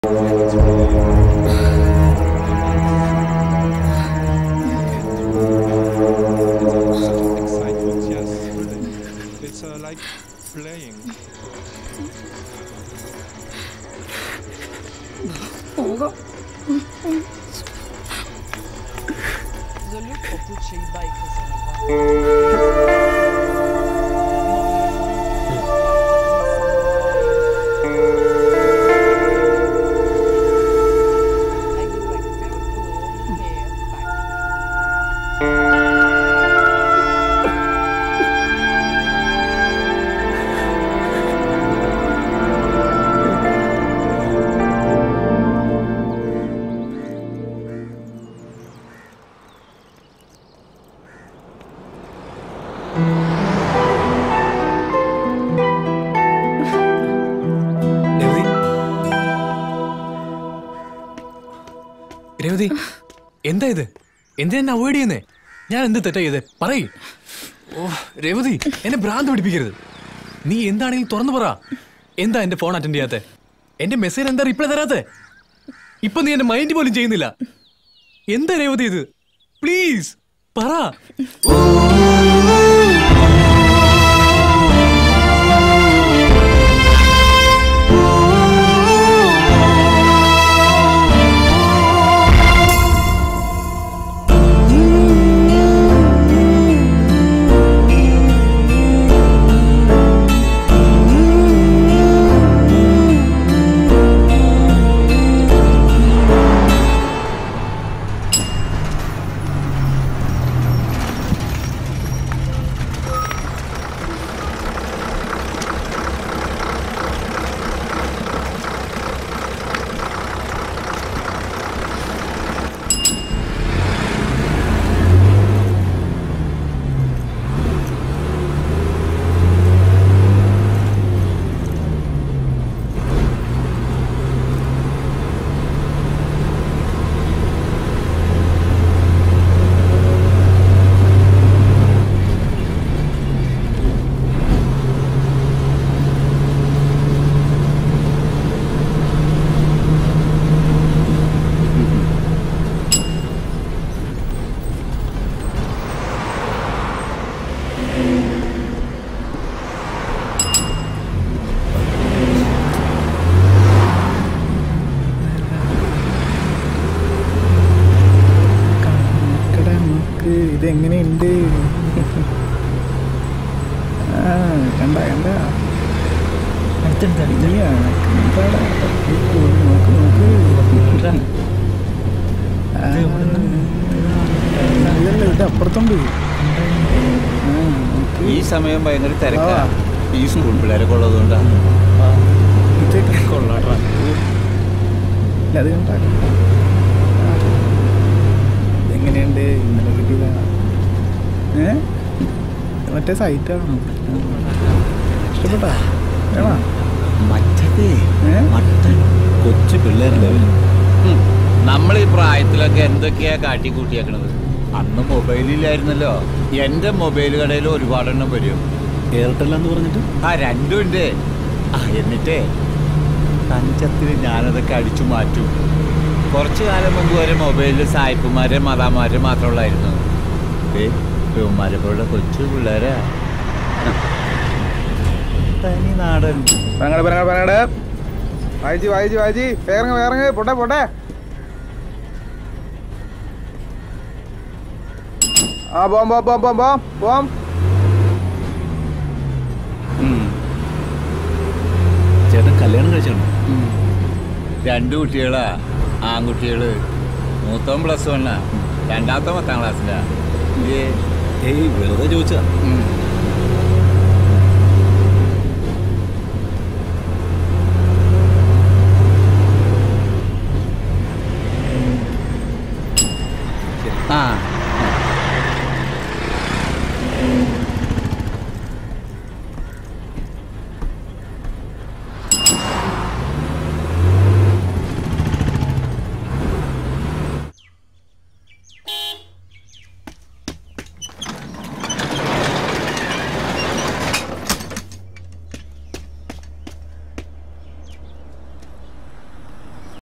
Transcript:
Excitement, yes. Really. It's uh, like playing. Désolé pour tout chez eBay que ça va. Revathi Revathi എന്താ ഇത് എന്തിനാ എന്നെ avoid ചെയ്യുന്നേ ഞാൻ എന്ത് തെറ്റാ ചെയ്തേ പറയ് ഓ രേവതി എന്നെ ഭ്രാന്ത് പിടിപ്പിക്കരുത് നീ എന്താണെങ്കിലും തുറന്നു പറ എന്താ എന്റെ ഫോൺ അറ്റൻഡ് ചെയ്യാത്തെ എന്റെ മെസ്സേജ് എന്താ റിപ്ലൈ തരാത്തെ ഇപ്പൊ നീ എന്റെ മൈൻഡ് പോലും ചെയ്യുന്നില്ല എന്താ രേവതി ഇത് പ്ലീസ് പറ നോക്കടാ നോക്ക് ഇതെങ്ങനെയുണ്ട് ആ കണ്ട കണ്ട നീയാ, കണ്ടാടാ. നോക്ക് നോക്ക് ആ, ഇതല്ല ഇത് അപ്പുറത്തുണ്ട് ആ, നോക്ക്. ഈ സമയം ഭയങ്കര തിരക്കാ ഈ സ്കൂൾ പിള്ളേരൊക്കെ ഉള്ളതുകൊണ്ടാ ഇതൊക്കെ കൊള്ളാട്ടാ ഇല്ല, അത് കണ്ടാ ആ. ഇതെങ്ങനെയുണ്ട് ഇന്നലെ കിട്ടിയതാ ഏ മറ്റേ സൈറ്റാണോ ഇഷ്ടപ്പെട്ടാ വേണോ മറ്റേ ഏ മട്ടൻ കൊച്ചു പിള്ളേരുടെ നമ്മൾ ഈ പ്രായത്തിലൊക്കെ എന്തൊക്കെയാ കാട്ടിക്കൂട്ടിയേക്കണത് അന്ന് മൊബൈലില്ലായിരുന്നല്ലോ എന്റെ മൊബൈൽ കടയിൽ ഒരുപാടെണ്ണം വരും എയർടെൽ എന്ന് പറഞ്ഞിട്ട് ആ രണ്ടും ഉണ്ട് ആ എന്നിട്ടേ തഞ്ചത്തിൽ ഞാനതൊക്കെ അടിച്ചു മാറ്റും കുറച്ചു കാലം മുമ്പ് വരെ മൊബൈലിൽ സായിപ്പുമാരെ മതാമാരെ മാത്രമുള്ളായിരുന്നു ഏ ഇവന്മാരെ പോലുള്ള കൊച്ചു പിള്ളേരാ തനി നാടൻ പറങ്ങടെ പറങ്ങടെ പറങ്ങടെ വായിച്ച് വായിച്ച് വായിച്ച് വേറങ്ങ് വേറങ്ങ് പോട്ടെ പോട്ടെ ആ പോം പോം പോം പോം പോം പോം ചേട്ടൻ കല്യാണം കഴിച്ചാണോ രണ്ട് കുട്ടികളാ ആൺകുട്ടികള് മൂത്തവൻ പ്ലസ് വണ്ണാ രണ്ടാമത്തെ പത്താം ക്ലാസ്സിലാ ഏയ് വെറുതെ ചോദിച്ചാ ഉം.